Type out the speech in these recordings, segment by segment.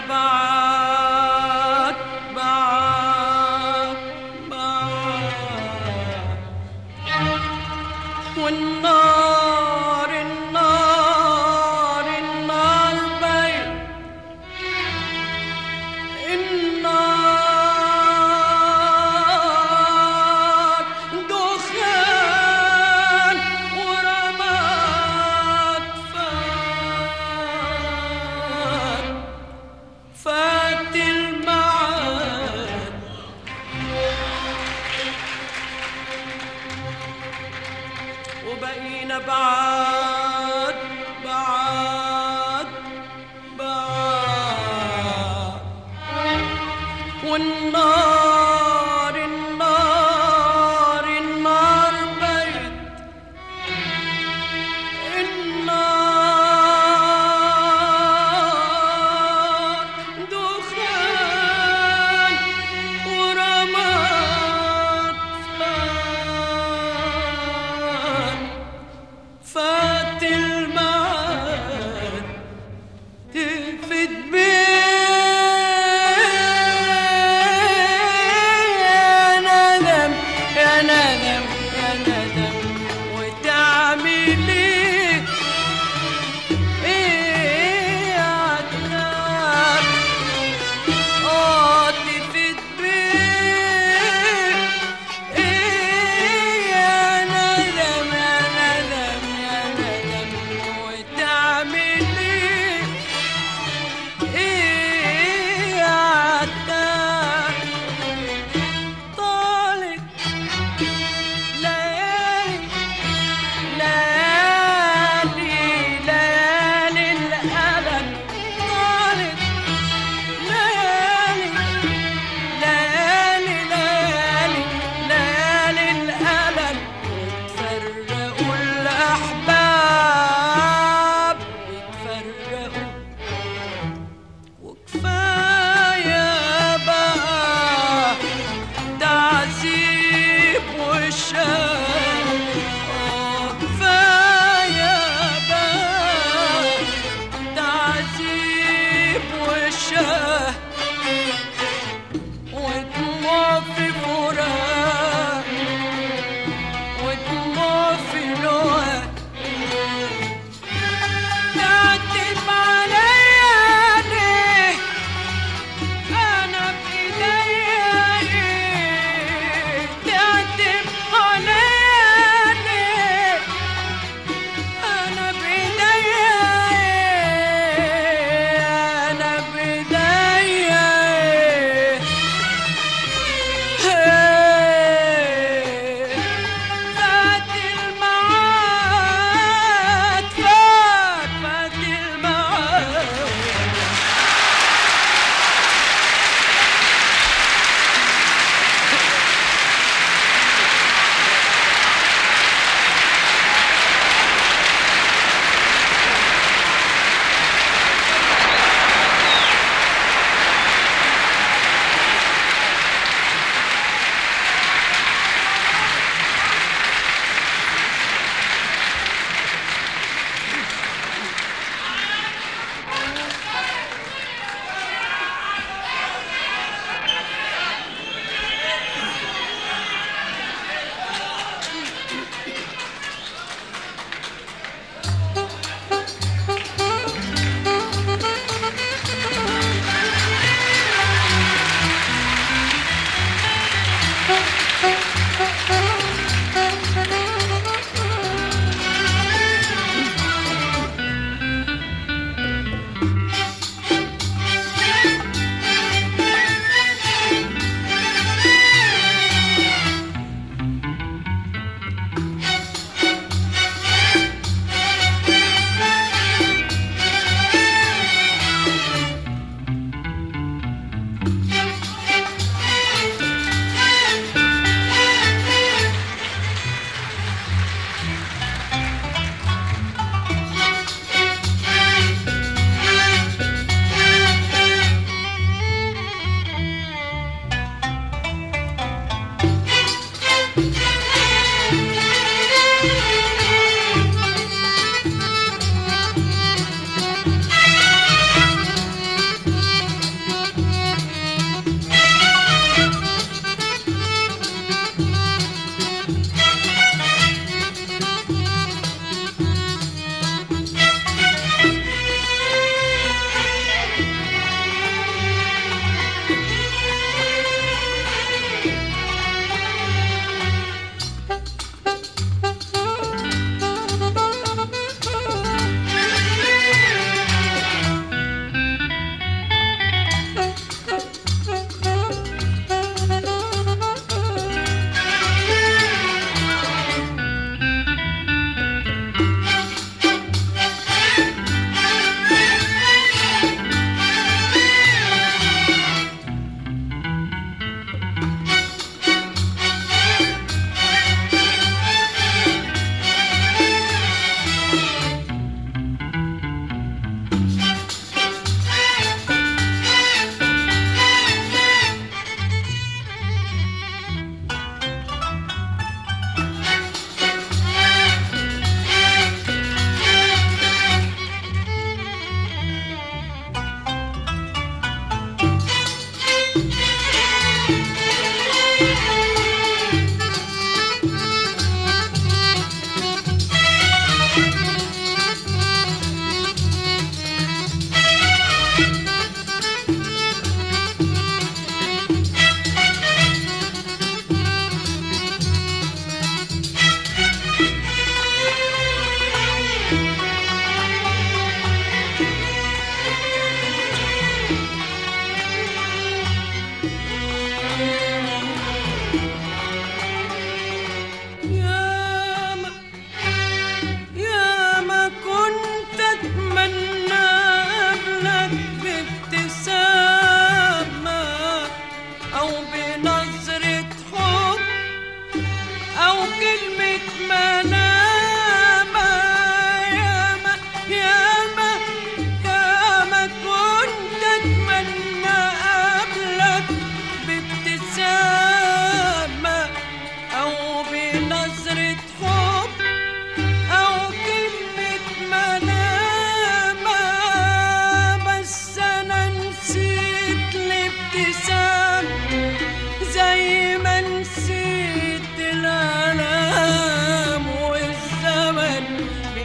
بعد بعد بعد والنار النار النار بيت النار دخان ورماد فات فات المعاد وبقينا بعاد بعاد بعاد والنار النار النار بيت النار دخان ورماد فات فات المعاد تفت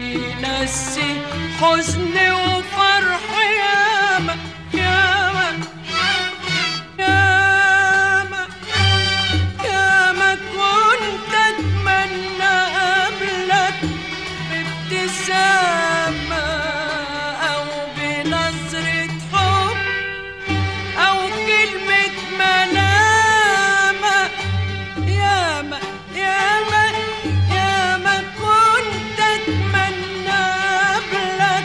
بينسي حزن وفرح ياما ياما ياما ياما كنت اتمنى قبلك بابتسامة أو بنظرة حب أو كلمة ملامة ياما ياما ياما كنت أتمنى قبلك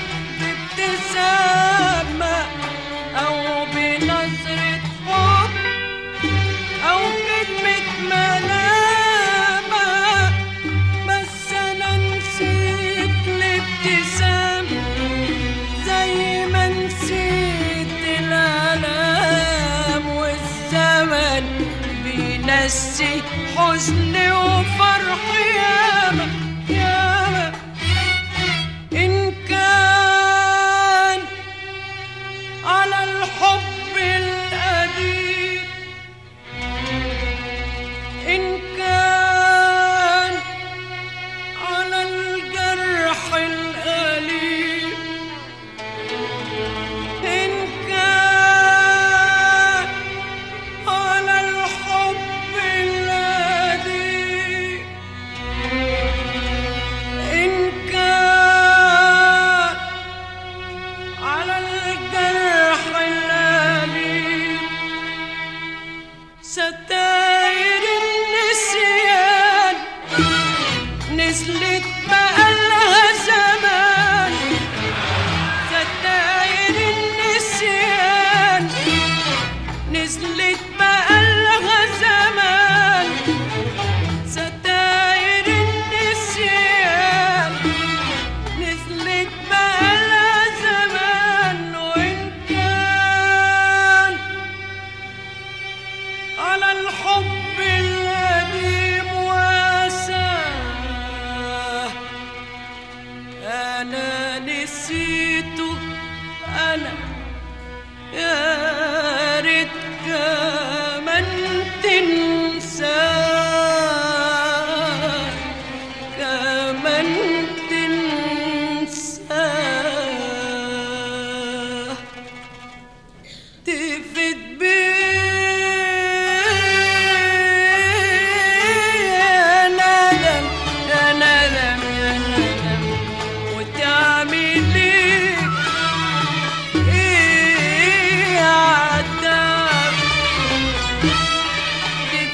بابتسامة أو بنظرة حب أو كلمة ملامة بس أنا نسيت الابتسامة زي ما نسيت الآلام والزمن بينسي حزن وفرح ياما ياما إن كان على الحب القديم إن كان على الجرح الأليم إن كان على الحب القديم إن كان على الجرح الأليم ستاير النسيان نزلت بقالها زمان ستاير النسيان نزلت بقالها زمان ستاير النسيان نزلت بقالها زمان وإن كان على الحب القديم واساه أنا نسيته أنا يا ريت كمان تنساه كمان تنساه تفت بيه يا ندم يا ندم يا ندم وتعمل ايه ايه يا عتاب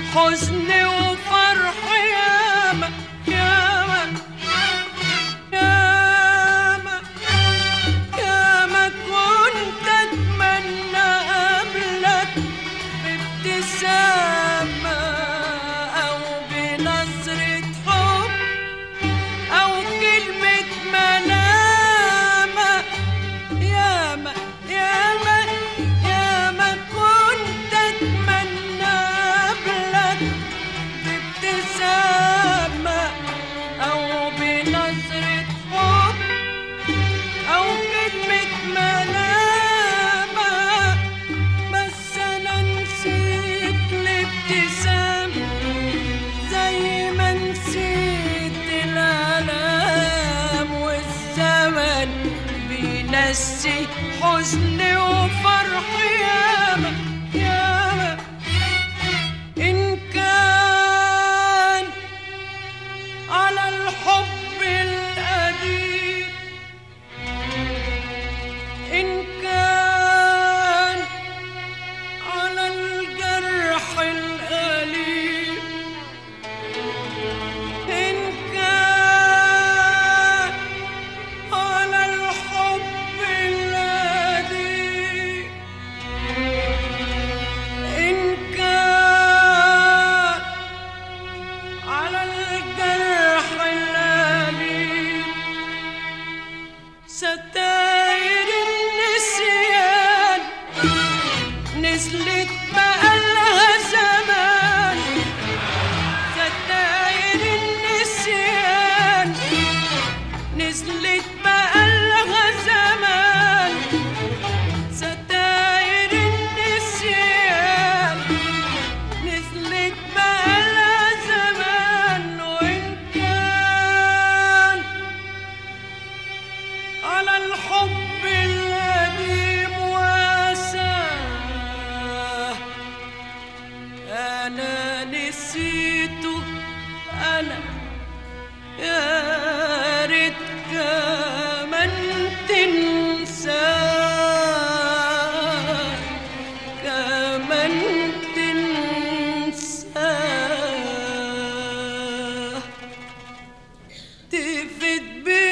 حزن وفرح ياما ياما ياما ياما كنت اتمنى قبلك بابتسامة أو بنظرة حب أو كلمة ملامة ياما ياما ياما كنت أتمنى قبلك بابتسامة أو بنظرة حب أو كلمة ملامة بس أنا نسيت الابتسامة زي ما نسيت الآلام والزمن بينسي حزن وفرح ياما ياما إن كان على الحب القديم إن كان على الجرح الأليم إن كان على الحب الذي إن كان على الجرح الأليم ستاير النسيان نزلت بقالها زمان ستاير النسيان نزلت بقالها زمان ستاير النسيان نزلت بقالها زمان وإن كان على الحب القديم واساه أنا نسيته أنا يا ريت كمان تنساه كمان تنساه تفت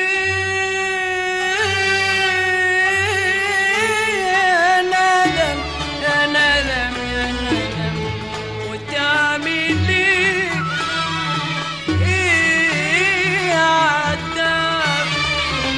بيه يا ندم يا ندم يا ندم وتعمل ايه ايه عالدم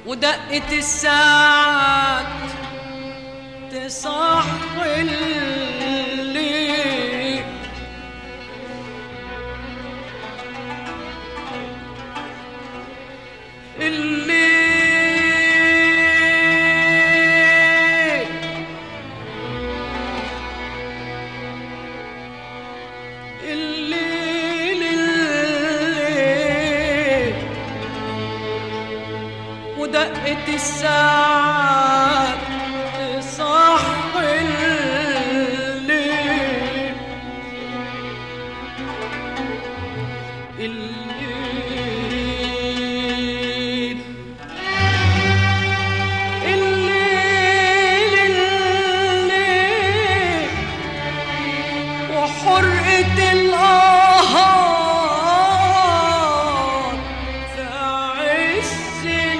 ودقت الساعات تصحي الليل الليل الليل الليل ودقت الساعات تصحي الليل الليل الليل الليل وحرقة القهار في عز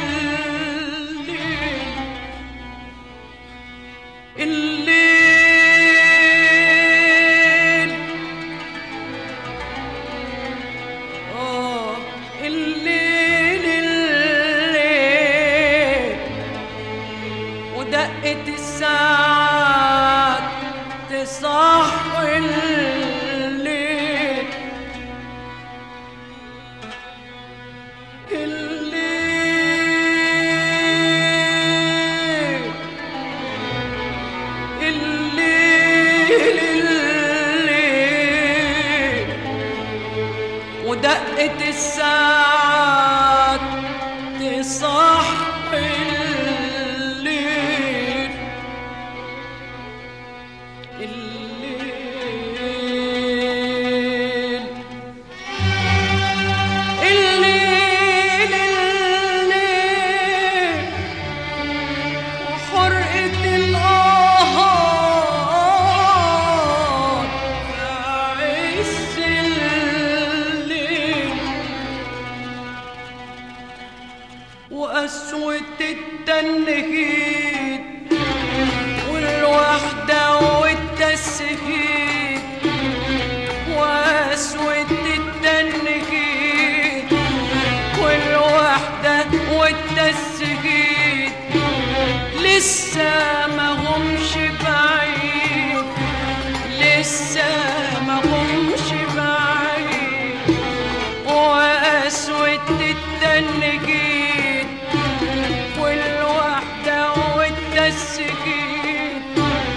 الليل الليل آه الليل الليل ودقت الساعات تصحي الليل الليل الليل الليل ودقت الساعات تصحي الليل الليل الليل الليل وحرقة القهار في عز الليل وقسوة التنهيد والوحدة والتسهيد وقسوة التنهيد والوحدة والتسهيد لسه ما همش بعيد لسه ما همش بعيد وقسوة التنجيد والوحدة والتسجيل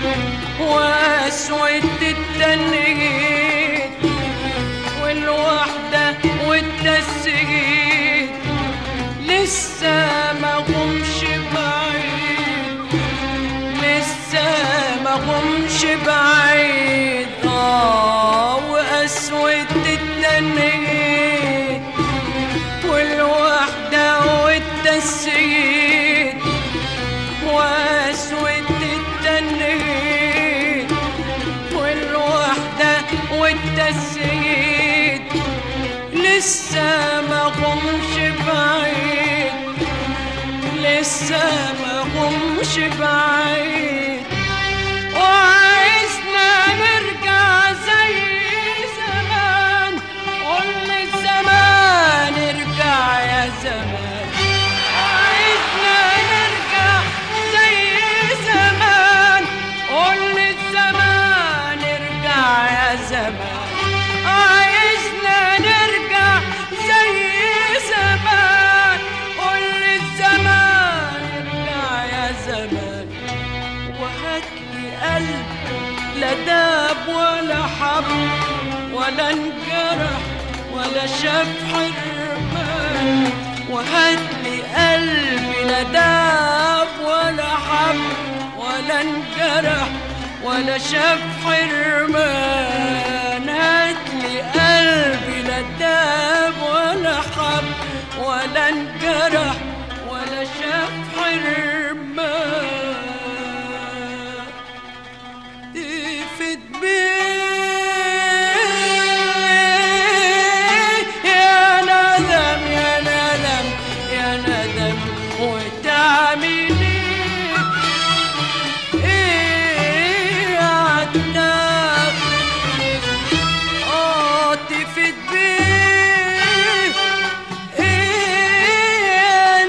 وقسوة التنجيد والوحدة والتسجيل لسه ما همش بعيد لسه ما همش بعيد اه وقسوة التنجيد والوحدة والتسجيل وقسوة التنجيد والوحدة والتسجيل لسه ما همش بعيد لسه ما همش بعيد وعايزنا نرجع زي زمان قول الزمان ارجع يا زمان عايزنا نرجع زي زمان قول الزمان ارجع يا زمان عايزنا نرجع زي زمان قول الزمان ارجع يا زمان وهاتلي قلب لا داب ولا حب ولا انجرح ولا شاف حرمان وهاتلي قلبي لا داب ولا حب ولا انجرح ولا شاف حرمان هاتلي قلبي لا داب ولا حب ولا انجرح ولا شاف حرمان تفت بيه يا ندم يا ندم يا ندم وتعملي ايه عالتاب اه تفت بيه ايه يا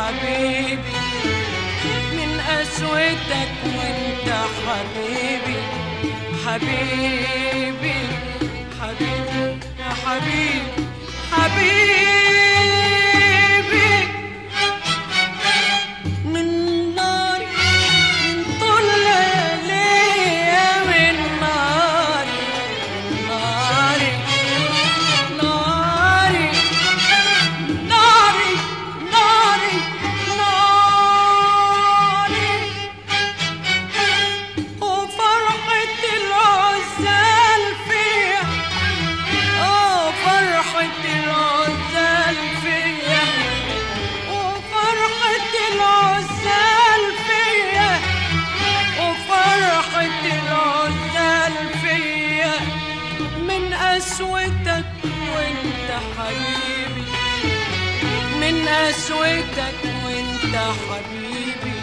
حبيبي من قسوتك وانت حبيبي حبيبي حبيبي يا حبيبي حبيبي من نار من طول ليالي من نار ناري ناري ناري ناري ناري وفرحة العزال فيها اه فرحة العزال فيا وفرحة العزال فيا وفرحة العزال فيا من قسوتك وانت حبيبي من قسوتك وانت حبيبي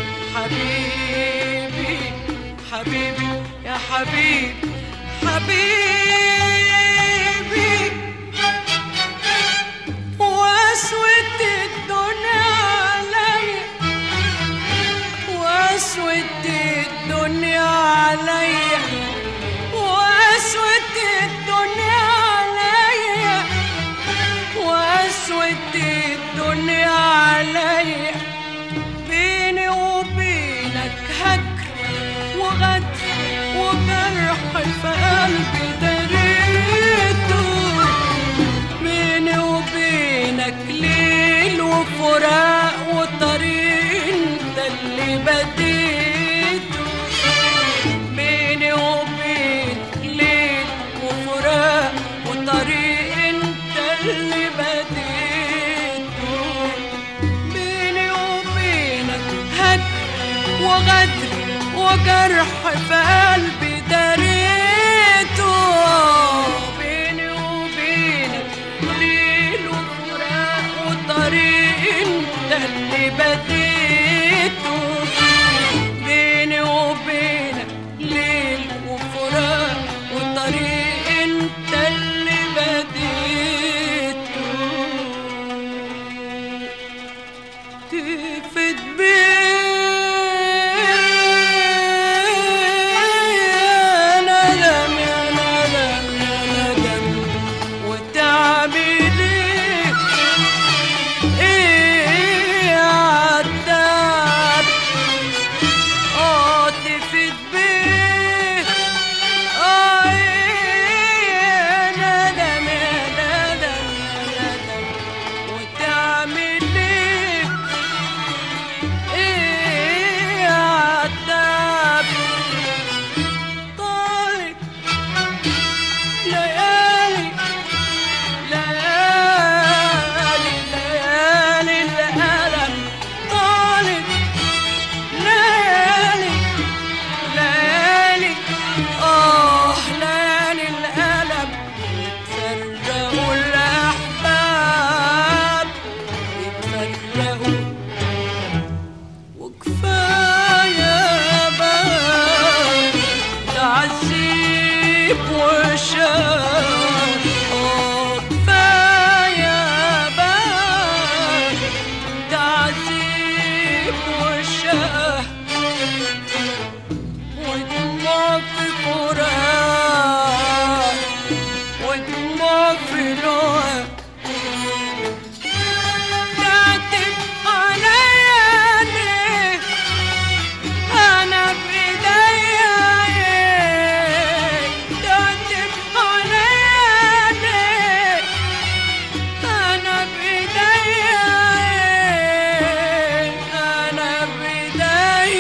حبيبي حبيبي يا حبيبي حبيبي واسود الدنيا عليا واسود الدنيا عليا واسود الدنيا عليا واسود الدنيا عليا بيني وبينك هجر وغدر وجرح في قلبي دريته بيني وبينك ليل وفراق وطريق انت اللي بديته بيني وبينك ليل وفراق وطريق انت اللي بديته بيني وبينك هجر وغدر وجرح في قلبي دريته بيني وبينك ليل وفراق وطريق انت اللي بديته بيني وبينك ليل وفراق وطريق انت اللي بديته تفت بيه يا ندم يا ندم يا ندم وتعبي ليه ايه يا عتاب اه تفت بيه اه ايه يا ندم يا ندم يا ندم وتعمل ليه ايه يا عتاب طارق ليالي ليالي ليالي الألم طالت ليالي ليالي آه ليالي الألم يتفرقوا الأحباب يتفرقوا وكفاية بقى تعذيب وشام اه كفاية بقى تعذيب وشام ودموع في فراق ودموع في لوع تعتب عليا ليه أنا بإيديا إيه تعتب عليا ليه أنا بإيديا إيه أنا بإيديا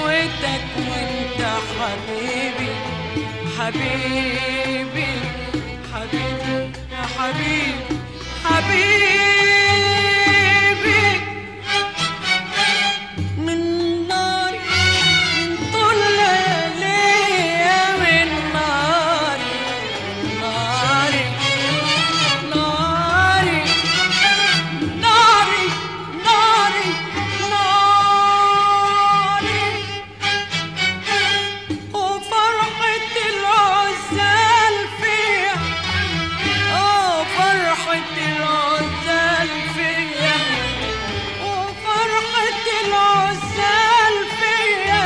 قسوتك وانت حبيبي حبيبي حبيبي يا حبيبي حبيبي من ناري من طول ليلي من ناري ناري ناري ناري ناري ناري وفرحة العزال فيها اه فرحة العزال فيا وفرحة العزال فيا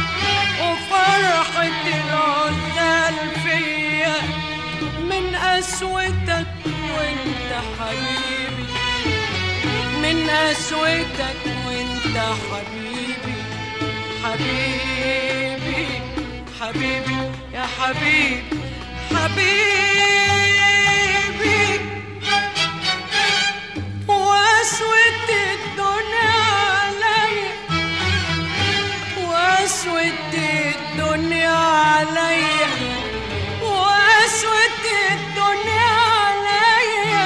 وفرحة العزال فيا من قسوتك وانت حبيبي من قسوتك وانت حبيبي حبيبي حبيبي يا حبيبي حبيبي واسود الدنيا عليا واسود الدنيا عليا واسود الدنيا عليا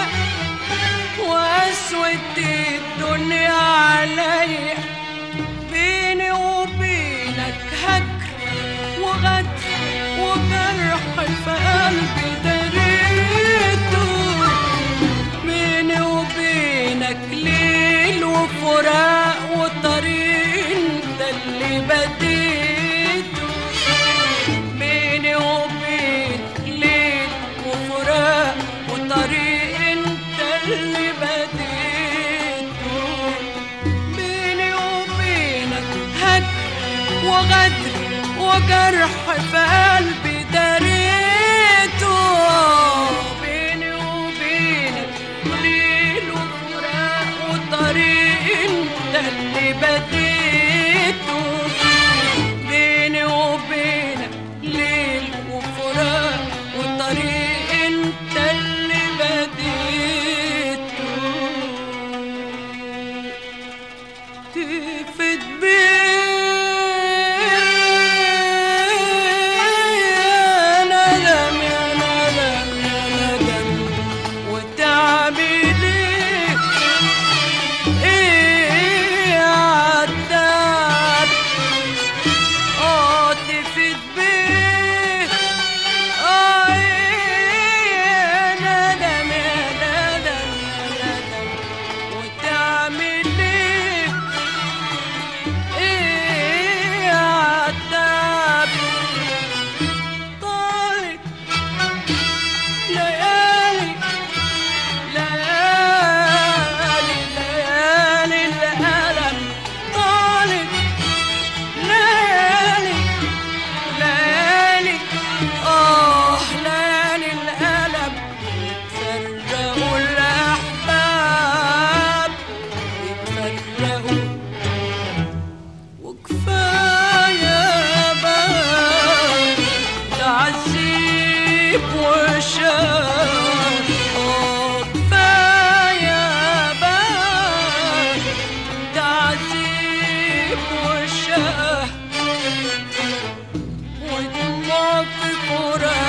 واسود الدنيا عليا بيني وبينك هجر وغدر وجرح في قلبي دريته بيني وبينك ليل وفراق وطريق انت اللي بديته بيني وبينك ليل وفراق وطريق انت اللي بديته بيني وبينك هجر وغدر وجرح في قلبي دريته بيني وبينك ليل وفراق وطريق انت اللي بديته بيني وبينك ليل وفراق وطريق انت اللي بديته تفت يا ندم يا ندم يا ندم وتعمل ايه ايه يا عتاب اه تفت بيه اه ايه يا ندم يا ندم يا ندم وتعمل ايه ايه يا عتاب طالت ليالي ليالي ليالي الألم طالت ليالي ليالي آه ليالي الألم يتفرقوا الأحباب يتفرقوا وكفاية بقى تعذيب وشام آه كفاية بقى تعذيب وشام ودموع في فراق